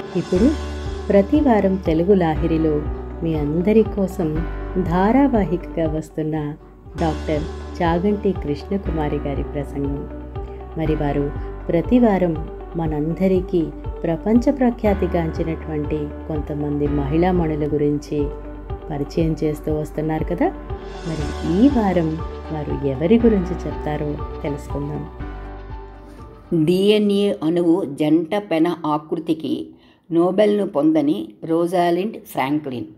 ఇప్పుడు ప్రతి వారం తెలుగు లాహిరిలో మీ అందరి కోసం ధారావాహికగా వస్తున్న డాక్టర్ చాగంటి కృష్ణకుమారి గారి ప్రసంగం మరి వారు ప్రతి వారం మనందరికీ ప్రపంచ ప్రఖ్యాతిగాంచినటువంటి కొంతమంది మహిళామణుల గురించి పరిచయం చేస్తూ వస్తున్నారు కదా మరి ఈ వారం వారు ఎవరి గురించి చెప్తారో తెలుసుకుందాం డిఎన్ఏ అణువు జంట పెన ఆకృతికి నోబెల్ను పొందని రోజాలిండ్ ఫ్రాంక్లిన్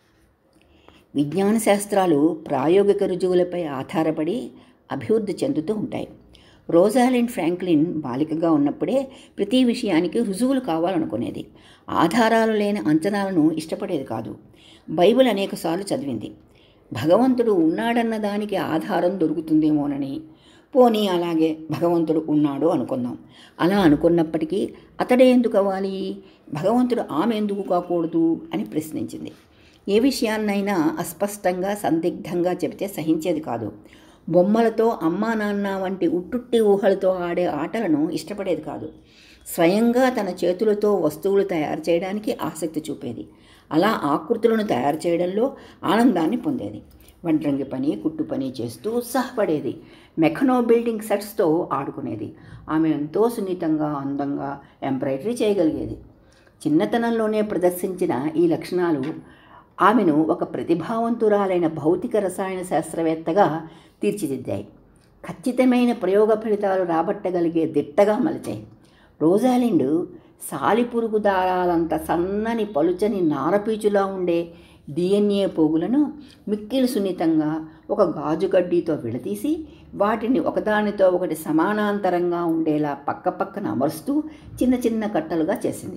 విజ్ఞాన శాస్త్రాలు ప్రాయోగిక రుజువులపై ఆధారపడి అభివృద్ధి చెందుతూ ఉంటాయి రోజాలిండ్ ఫ్రాంక్లిన్ బాలికగా ఉన్నప్పుడే ప్రతి విషయానికి రుజువులు కావాలనుకునేది ఆధారాలు లేని అంచనాలను ఇష్టపడేది కాదు బైబిల్ అనేకసార్లు చదివింది భగవంతుడు ఉన్నాడన్న దానికి ఆధారం దొరుకుతుందేమోనని పోనీ అలాగే భగవంతుడు ఉన్నాడు అనుకుందాం అలా అనుకున్నప్పటికీ అతడే ఎందుకు అవ్వాలి భగవంతుడు ఆమె ఎందుకు కాకూడదు అని ప్రశ్నించింది ఏ విషయాన్నైనా అస్పష్టంగా సందిగ్ధంగా చెబితే సహించేది కాదు బొమ్మలతో అమ్మా నాన్న వంటి ఉట్టుట్టి ఊహలతో ఆడే ఆటలను ఇష్టపడేది కాదు స్వయంగా తన చేతులతో వస్తువులు తయారు చేయడానికి ఆసక్తి చూపేది అలా ఆకృతులను తయారు చేయడంలో ఆనందాన్ని పొందేది వంటరంగి పని కుట్టు పని చేస్తూ ఉత్సాహపడేది మెకనో బిల్డింగ్ సెట్స్తో ఆడుకునేది ఆమె ఎంతో సున్నితంగా అందంగా ఎంబ్రాయిడరీ చేయగలిగేది చిన్నతనంలోనే ప్రదర్శించిన ఈ లక్షణాలు ఆమెను ఒక ప్రతిభావంతురాలైన భౌతిక రసాయన శాస్త్రవేత్తగా తీర్చిదిద్దాయి ఖచ్చితమైన ప్రయోగ ఫలితాలు రాబట్టగలిగే దిట్టగా మలిచాయి రోజాలిండ్ సాలిపురుగు దారాలంత సన్నని పలుచని నారపీచులా ఉండే డిఎన్ఏ పోగులను మిక్కిలి సున్నితంగా ఒక గాజు గడ్డీతో విడదీసి వాటిని ఒకదానితో ఒకటి సమానాంతరంగా ఉండేలా పక్కపక్కన అమరుస్తూ చిన్న చిన్న కట్టలుగా చేసింది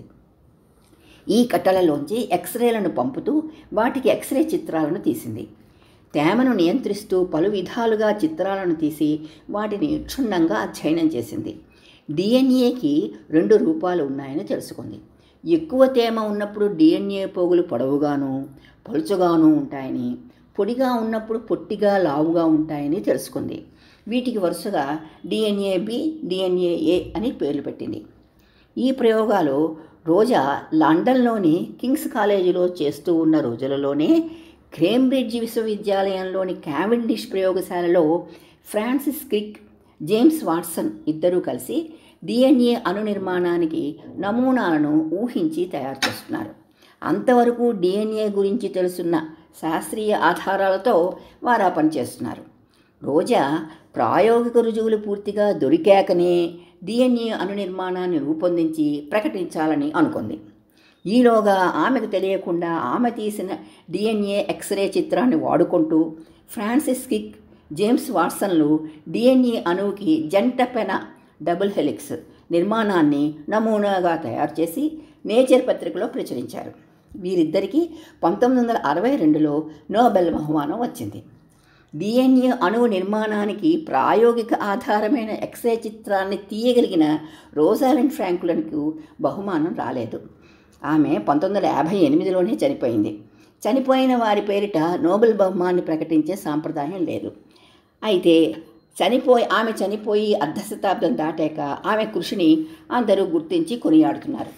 ఈ కట్టలలోంచి ఎక్స్రేలను పంపుతూ వాటికి ఎక్స్రే చిత్రాలను తీసింది తేమను నియంత్రిస్తూ పలు విధాలుగా చిత్రాలను తీసి వాటిని క్షుణ్ణంగా అధ్యయనం చేసింది డిఎన్ఏకి రెండు రూపాలు ఉన్నాయని తెలుసుకుంది ఎక్కువ తేమ ఉన్నప్పుడు డిఎన్ఏ పోగులు పొడవుగాను పలుచగాను ఉంటాయని పొడిగా ఉన్నప్పుడు పొట్టిగా లావుగా ఉంటాయని తెలుసుకుంది వీటికి వరుసగా డిఎన్ఏ బి డిఎన్ఏ ఏ అని పేర్లు పెట్టింది ఈ ప్రయోగాలు రోజా లండన్లోని కింగ్స్ కాలేజీలో చేస్తూ ఉన్న రోజులలోనే కేంబ్రిడ్జ్ విశ్వవిద్యాలయంలోని క్యావెండిష్ ప్రయోగశాలలో ఫ్రాన్సిస్ క్రిక్ జేమ్స్ వాట్సన్ ఇద్దరూ కలిసి డిఎన్ఏ అణు నిర్మాణానికి నమూనాలను ఊహించి తయారు చేస్తున్నారు అంతవరకు డిఎన్ఏ గురించి తెలుసున్న శాస్త్రీయ ఆధారాలతో వారు ఆ పని చేస్తున్నారు రోజా ప్రాయోగిక రుజువులు పూర్తిగా దొరికాకనే డిఎన్ఏ అణు నిర్మాణాన్ని రూపొందించి ప్రకటించాలని అనుకుంది ఈలోగా ఆమెకు తెలియకుండా ఆమె తీసిన డిఎన్ఏ ఎక్స్రే చిత్రాన్ని వాడుకుంటూ ఫ్రాన్సిస్ కిక్ జేమ్స్ వాట్సన్లు డిఎన్ఏ అణువుకి జంట పెన డబుల్ హెలిక్స్ నిర్మాణాన్ని నమూనాగా తయారు చేసి నేచర్ పత్రికలో ప్రచురించారు వీరిద్దరికీ పంతొమ్మిది వందల అరవై రెండులో నోబెల్ బహుమానం వచ్చింది డిఎన్ఏ అణువు నిర్మాణానికి ప్రాయోగిక ఆధారమైన ఎక్స్రే చిత్రాన్ని తీయగలిగిన రోజాలిన్ ఫ్రాంకులన్కు బహుమానం రాలేదు ఆమె పంతొమ్మిది వందల యాభై ఎనిమిదిలోనే చనిపోయింది చనిపోయిన వారి పేరిట నోబెల్ బహుమాన్ని ప్రకటించే సాంప్రదాయం లేదు అయితే చనిపోయి ఆమె చనిపోయి అర్ధ శతాబ్దం దాటాక ఆమె కృషిని అందరూ గుర్తించి కొనియాడుతున్నారు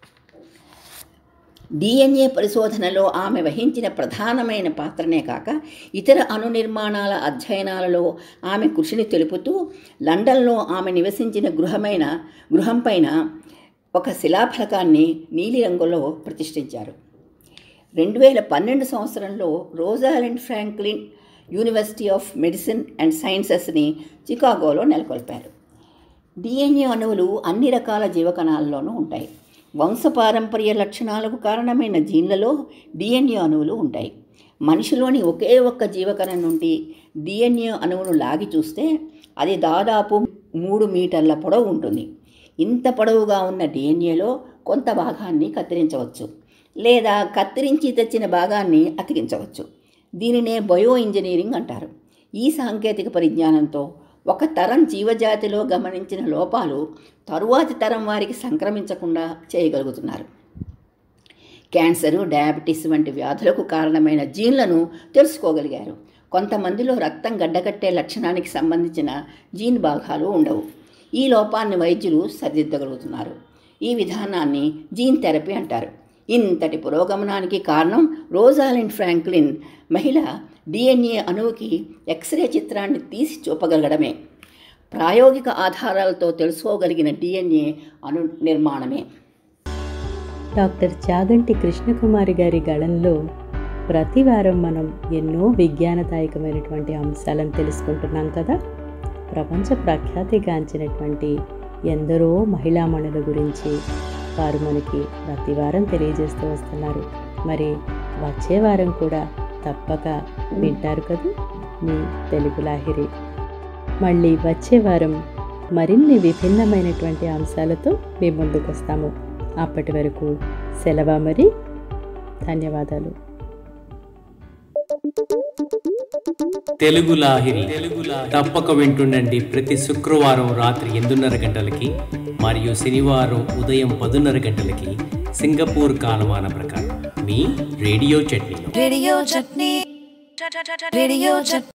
డిఎన్ఏ పరిశోధనలో ఆమె వహించిన ప్రధానమైన పాత్రనే కాక ఇతర అణు నిర్మాణాల అధ్యయనాలలో ఆమె కృషిని తెలుపుతూ లండన్లో ఆమె నివసించిన గృహమైన గృహంపైన ఒక శిలాఫలకాన్ని నీలిరంగులో ప్రతిష్ఠించారు రెండు వేల పన్నెండు సంవత్సరంలో Rosalind Franklin University of Medicine and సైన్సెస్ని చికాగోలో నెలకొల్పారు డిఎన్ఏ అణువులు అన్ని రకాల జీవకణాల్లోనూ ఉంటాయి వంశపారంపర్య లక్షణాలకు కారణమైన జీన్లలో డిఎన్ఏ అణువులు ఉంటాయి మనిషిలోని ఒకే ఒక్క జీవకణం నుండి డిఎన్ఏ అణువును లాగి చూస్తే అది దాదాపు మూడు మీటర్ల పొడవు ఉంటుంది ఇంత పొడవుగా ఉన్న డిఎన్ఏలో కొంత భాగాన్ని కత్తిరించవచ్చు లేదా కత్తిరించి తెచ్చిన భాగాన్ని అతికించవచ్చు దీనినే బయో ఇంజనీరింగ్ అంటారు ఈ సాంకేతిక పరిజ్ఞానంతో ఒక తరం జీవజాతిలో గమనించిన లోపాలు తరువాతి తరం వారికి సంక్రమించకుండా చేయగలుగుతున్నారు క్యాన్సరు డయాబెటీస్ వంటి వ్యాధులకు కారణమైన జీన్లను తెలుసుకోగలిగారు కొంతమందిలో రక్తం గడ్డకట్టే లక్షణానికి సంబంధించిన జీన్ భాగాలు ఉండవు ఈ లోపాన్ని వైద్యులు సరిదిద్దగలుగుతున్నారు ఈ విధానాన్ని జీన్ థెరపీ అంటారు ఇంతటి పురోగమనానికి కారణం రోజాలిండ్ ఫ్రాంక్లిన్ మహిళ డిఎన్ఏ అణువుకి ఎక్స్రే చిత్రాన్ని తీసి చూపగలగడమే ప్రాయోగిక ఆధారాలతో తెలుసుకోగలిగిన డిఎన్ఏ అణు నిర్మాణమే డాక్టర్ చాగంటి కృష్ణకుమారి గారి గళంలో ప్రతి వారం మనం ఎన్నో విజ్ఞానదాయకమైనటువంటి అంశాలను తెలుసుకుంటున్నాం కదా ప్రపంచ ప్రఖ్యాతిగాంచినటువంటి ఎందరో మహిళామణుల గురించి వారు మనకి ప్రతి వారం తెలియజేస్తూ వస్తున్నారు మరి వచ్చే వారం కూడా తప్పక వింటారు కదా మీ తెలుగు లాహిరి మళ్ళీ వచ్చే వారం మరిన్ని విభిన్నమైనటువంటి అంశాలతో మీ ముందుకు వస్తాము అప్పటి వరకు సెలవా మరి ధన్యవాదాలు తెలుగు లాహిరి తెలుగు తప్పక వింటుండండి ప్రతి శుక్రవారం రాత్రి ఎనిమిదిన్నర గంటలకి మరియు శనివారం ఉదయం పదున్నర గంటలకి సింగపూర్ కాలమాన ప్రకారం మీ రేడియో చట్నీలో Radio Chutney. Radio Chutney.